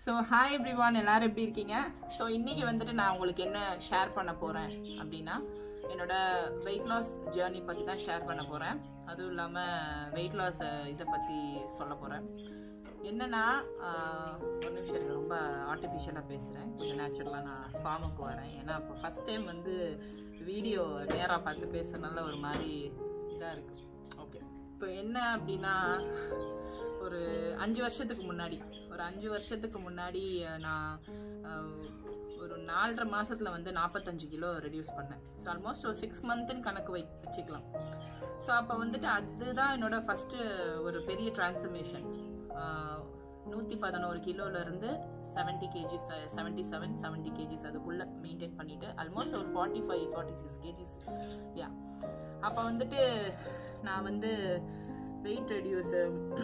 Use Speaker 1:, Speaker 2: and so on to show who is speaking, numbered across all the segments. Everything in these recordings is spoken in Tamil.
Speaker 1: ஸோ ஹாய் எவ்ரிவான் எல்லாரும் எப்படி இருக்கீங்க ஸோ இன்னைக்கு வந்துட்டு நான் உங்களுக்கு என்ன ஷேர் பண்ண போகிறேன் அப்படின்னா என்னோட வெயிட் லாஸ் ஜேர்னி பற்றி தான் ஷேர் பண்ண போகிறேன் அதுவும் இல்லாமல் வெயிட் லாஸ் இதை பற்றி சொல்ல போகிறேன் என்னன்னா ஆஹ், ஒரு நிமிஷம் இருங்க, ரொம்ப ஆர்டிஃபிஷியலாக பேசுகிறேன் கொஞ்சம் நேச்சுரலாக நான் ஃபார்முக்கு வரேன் ஏன்னா இப்போ ஃபஸ்ட் டைம் வந்து வீடியோ நேராக பார்த்து பேசுறதுனால ஒரு மாதிரி இதாக இருக்குது ஓகே இப்போ என்ன அப்படின்னா ஒரு அஞ்சு வருஷத்துக்கு முன்னாடி ஒரு அஞ்சு வருஷத்துக்கு முன்னாடி அஹ், நான் அஹ், ஒரு நாலரை மாசத்துல வந்து நாற்பத்தஞ்சு கிலோ ரெடியூஸ் பண்ணேன் ஸோ ஆல்மோஸ்ட் ஒரு சிக்ஸ் மந்த்துன்னு கணக்கு வை வச்சுக்கலாம் ஸோ அப்போ வந்துட்டு அதுதான் என்னோட ஃபஸ்ட்டு ஒரு பெரிய டிரான்ஸ்ஃபர்மேஷன் நூற்றி பதினோரு கிலோலேருந்து seventy kgs seventy seven seventy kgs அதுக்குள்ளே மெயின்டைன் பண்ணிவிட்டு ஆல்மோஸ்ட் ஒரு forty five forty six kgs yeah அப்போ வந்துட்டு நான் வந்து வெயிட் ரெடியூஸு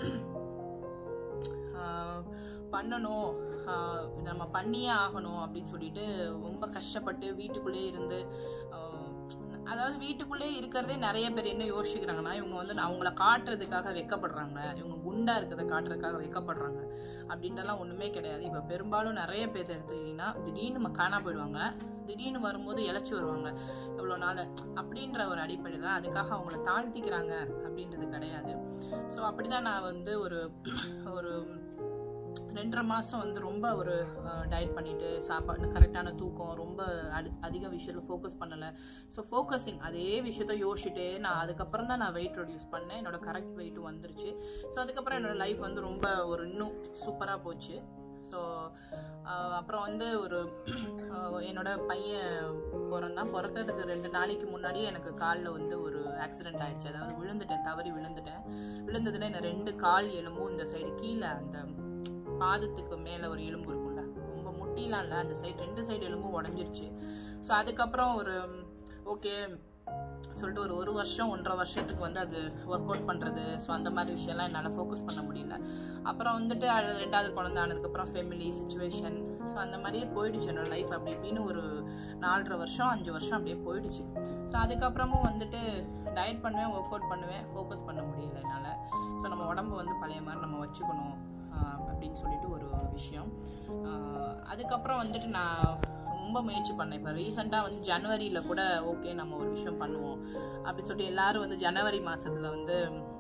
Speaker 1: பண்ணணும் ஆஹ் நம்ம பண்ணியே ஆகணும் அப்படின்னு சொல்லிட்டு ரொம்ப கஷ்டப்பட்டு வீட்டுக்குள்ளே இருந்து ஆஹ் அதாவது வீட்டுக்குள்ளே இருக்கிறதே நிறைய பேர் என்ன யோசிக்கிறாங்கன்னா இவங்க வந்து அவங்கள காட்டுறதுக்காக வெக்கப்படுறாங்க இவங்க குண்டா இருக்கிறத காட்டுறதுக்காக வெக்கப்படுறாங்க அப்படின்றலாம் ஒன்றுமே கிடையாது இப்போ பெரும்பாலும் நிறைய பேர் எடுத்துக்கிட்டிங்கன்னா திடீர்னு நம்ம காணா போயிடுவாங்க திடீர்னு வரும்போது இழைச்சி வருவாங்க இவ்வளோ நாள் அப்படின்ற ஒரு அடிப்படையில் அதுக்காக அவங்கள தாழ்த்திக்கிறாங்க அப்படின்றது கிடையாது ஸோ அப்படி தான் நான் வந்து ஒரு ஒரு ரெண்டரை மாதம் வந்து ரொம்ப ஒரு டயட் பண்ணிட்டு சாப்பாடு கரெக்டான தூக்கம் ரொம்ப அடி அதிக விஷயத்தில் ஃபோக்கஸ் பண்ணலை ஸோ ஃபோக்கஸிங் அதே விஷயத்த யோசிச்சுட்டே நான் அதுக்கப்புறம் தான் நான் வெயிட் ரெடியூஸ் பண்ணேன் என்னோட கரெக்ட் வெயிட்டும் வந்துருச்சு ஸோ அதுக்கப்புறம் என்னோட லைஃப் வந்து ரொம்ப ஒரு இன்னும் சூப்பராக போச்சு ஸோ அப்புறம் வந்து ஒரு அஹ், என்னோட பையன் பிறந்தான் பிறக்கிறதுக்கு ரெண்டு நாளைக்கு முன்னாடியே எனக்கு காலில் வந்து ஒரு ஆக்சிடென்ட் ஆயிடுச்சு அதாவது விழுந்துட்டேன் தவறி விழுந்துட்டேன் விழுந்ததுல என்ன ரெண்டு கால் எலும்பும் இந்த சைடு கீழே அந்த பாதத்துக்கு மேலே ஒரு எலும்பு இருக்கும்ல ரொம்ப முட்டிலாம் இல்லை அந்த சைடு ரெண்டு சைடு எலும்பும் உடஞ்சிருச்சு ஸோ அதுக்கப்புறம் ஒரு ஓகே சொல்லிட்டு ஒரு ஒரு வருஷம் ஒன்றரை வருஷத்துக்கு வந்து அது ஒர்க் அவுட் பண்ணுறது ஸோ அந்த மாதிரி விஷயம்லாம் என்னால் ஃபோக்கஸ் பண்ண முடியல அப்புறம் வந்துட்டு அது ரெண்டாவது குழந்தை ஆனதுக்கப்புறம் ஃபேமிலி சுச்சுவேஷன் ஸோ அந்த மாதிரியே போயிடுச்சு என்னோட லைஃப் அப்படி இப்படின்னு ஒரு நாலரை வருஷம் அஞ்சு வருஷம் அப்படியே போயிடுச்சு ஸோ அதுக்கப்புறமும் வந்துட்டு டயட் பண்ணுவேன் ஒர்க் அவுட் பண்ணுவேன் ஃபோக்கஸ் பண்ண முடியல என்னால் ஸோ நம்ம உடம்பு வந்து பழைய மாதிரி நம்ம வச்சுக்கணும் ஆஹ் அப்படின்னு சொல்லிட்டு ஒரு விஷயம் ஆஹ் அதுக்கப்புறம் வந்துட்டு நான் ரொம்ப முயற்சி பண்ணேன் இப்போ ரீசெண்டாக வந்து ஜனவரியில் கூட ஓகே நம்ம ஒரு விஷயம் பண்ணுவோம் அப்படின்னு சொல்லிட்டு எல்லாரும் வந்து ஜனவரி மாதத்தில் வந்து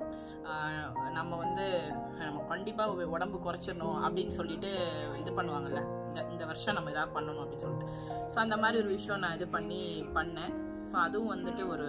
Speaker 1: ஆஹ் நம்ம வந்து நம்ம கண்டிப்பாக உடம்பு குறைச்சிடணும் அப்படின்னு சொல்லிட்டு இது பண்ணுவாங்கல்ல இந்த இந்த வருஷம் நம்ம எதாவது பண்ணணும் அப்படின்னு சொல்லிட்டு ஸோ அந்த மாதிரி ஒரு விஷயம் நான் இது பண்ணி பண்ணேன் ஸோ அதுவும் வந்துட்டு ஒரு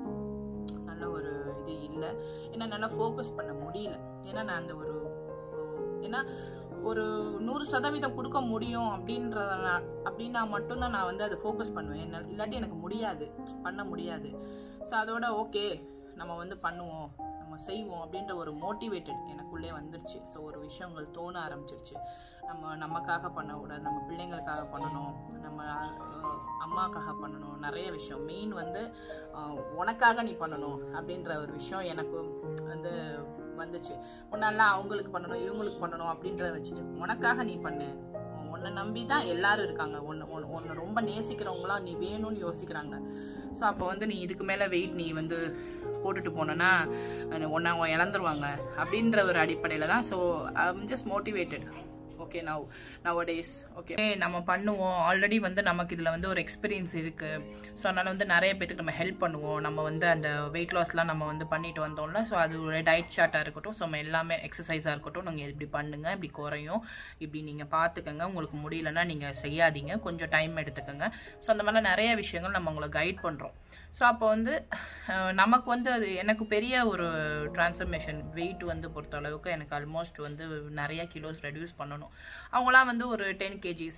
Speaker 1: நல்ல ஒரு இது இல்லை ஏன்னா நல்லா ஃபோக்கஸ் பண்ண முடியல ஏன்னா நான் அந்த ஒரு ஏன்னா ஒரு நூறு சதவீதம் கொடுக்க முடியும் அப்படின்ற அப்படின்னா மட்டும்தான் நான் வந்து அதை ஃபோக்கஸ் பண்ணுவேன் என்னால் இல்லாட்டி எனக்கு முடியாது பண்ண முடியாது ஸோ அதோட ஓகே நம்ம வந்து பண்ணுவோம் நம்ம செய்வோம் அப்படின்ற ஒரு மோட்டிவேட்டட் எனக்குள்ளே வந்துருச்சு ஸோ ஒரு விஷயங்கள் தோண ஆரம்பிச்சிருச்சு நம்ம நமக்காக பண்ணக்கூடாது நம்ம பிள்ளைங்களுக்காக பண்ணணும் நம்ம அஹ், அம்மாக்காக பண்ணணும் நிறைய விஷயம் மெயின் வந்து அஹ், உனக்காக நீ பண்ணணும் அப்படின்ற ஒரு விஷயம் எனக்கு வந்து வந்துச்சு முன்னாடிலாம் அவங்களுக்கு பண்ணணும் இவங்களுக்கு பண்ணணும் அப்படின்றத வச்சுட்டு உனக்காக நீ பண்ணு உன்னை நம்பி தான் எல்லாரும் இருக்காங்க ஒன்று ஒன்று ரொம்ப நேசிக்கிறவங்களாம் நீ வேணும்னு யோசிக்கிறாங்க ஸோ அப்போ வந்து நீ இதுக்கு மேலே வெயிட் நீ வந்து போட்டுட்டு போனேன்னா ஒன்று அவங்க இழந்துருவாங்க அப்படின்ற ஒரு அடிப்படையில் தான் so I'm just motivated okay now now days okay நம்ம பண்ணுவோம் ஆல்ரெடி வந்து நமக்கு இதில் வந்து ஒரு எக்ஸ்பீரியன்ஸ் இருக்குது ஸோ அதனால் வந்து நிறைய பேத்துக்கு நம்ம ஹெல்ப் பண்ணுவோம் நம்ம வந்து அந்த வெயிட் லாஸ்லாம் நம்ம வந்து பண்ணிட்டு வந்தோம்ல ஸோ அது ஒரு டயட் சார்ட்டாக இருக்கட்டும் ஸோ நம்ம எல்லாமே எக்ஸசைஸாக இருக்கட்டும் நீங்கள் இப்படி பண்ணுங்கள் இப்படி குறையும் இப்படி நீங்கள் பார்த்துக்கங்க உங்களுக்கு முடியலன்னா நீங்கள் செய்யாதீங்க கொஞ்சம் டைம் எடுத்துக்கோங்க ஸோ அந்த மாதிரிலாம் நிறைய விஷயங்கள் நம்ம உங்களை கைட் பண்ணுறோம் ஸோ அப்போ வந்து அஹ், நமக்கு வந்து அது எனக்கு பெரிய ஒரு டிரான்ஸ்ஃபர்மேஷன் வெயிட் வந்து பொறுத்த அளவுக்கு எனக்கு ஆல்மோஸ்ட் வந்து நிறைய கிலோஸ் ரெடியூஸ் பண்ணணும் அவங்களாம் வந்து ஒரு டென் கேஜிஸ்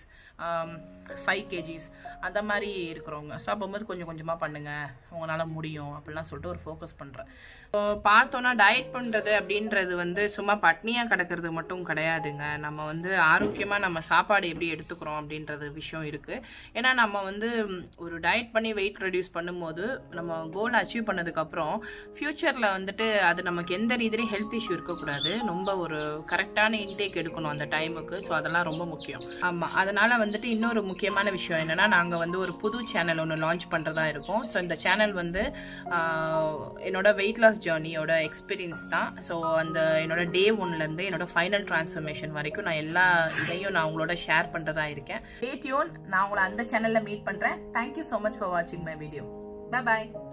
Speaker 1: ஃபைவ் கேஜிஸ் அந்த மாதிரி இருக்கிறவங்க ஸோ அப்போது கொஞ்சம் கொஞ்சமாக பண்ணுங்கள் உங்களால் முடியும் அப்படிலாம் சொல்லிட்டு ஒரு ஃபோக்கஸ் பண்ணுறேன் இப்போ பார்த்தோன்னா டயட் பண்ணுறது அப்படின்றது வந்து சும்மா பட்னியாக கிடக்கிறது மட்டும் கிடையாதுங்க நம்ம வந்து ஆரோக்கியமாக நம்ம சாப்பாடு எப்படி எடுத்துக்கிறோம் அப்படின்றது விஷயம் இருக்குது ஏன்னா நம்ம வந்து ம், ஒரு டயட் பண்ணி வெயிட் ரெடியூஸ் பண்ணும்போது நம்ம கோல் அச்சீவ் பண்ணதுக்கப்புறம் ஃப்யூச்சரில் வந்துட்டு அது நமக்கு எந்த ரீதியிலையும் ஹெல்த் இஷ்யூ இருக்கக்கூடாது ரொம்ப ஒரு கரெக்டான இன்டேக் எடுக்கணும் அந்த டைமில் டைமுக்கு ஸோ அதெல்லாம் ரொம்ப முக்கியம் ஆமாம் அதனால் வந்துட்டு இன்னொரு முக்கியமான விஷயம் என்னென்னா நாங்கள் வந்து ஒரு புது சேனல் ஒன்று லான்ச் பண்ணுறதா இருக்கோம் ஸோ இந்த சேனல் வந்து ஆஹ், என்னோட வெயிட் லாஸ் ஜேர்னியோட எக்ஸ்பீரியன்ஸ் தான் ஸோ அந்த என்னோட டே ஒன்லேருந்து என்னோட ஃபைனல் டிரான்ஸ்ஃபர்மேஷன் வரைக்கும் நான் எல்லா இதையும் நான் உங்களோட ஷேர் பண்ணுறதா இருக்கேன் ஸ்டே டியூன் நான் உங்களை அந்த சேனலில் மீட் பண்ணுறேன் தேங்க்யூ ஸோ மச் ஃபார் வாட்சிங் மை வீடியோ பை பாய்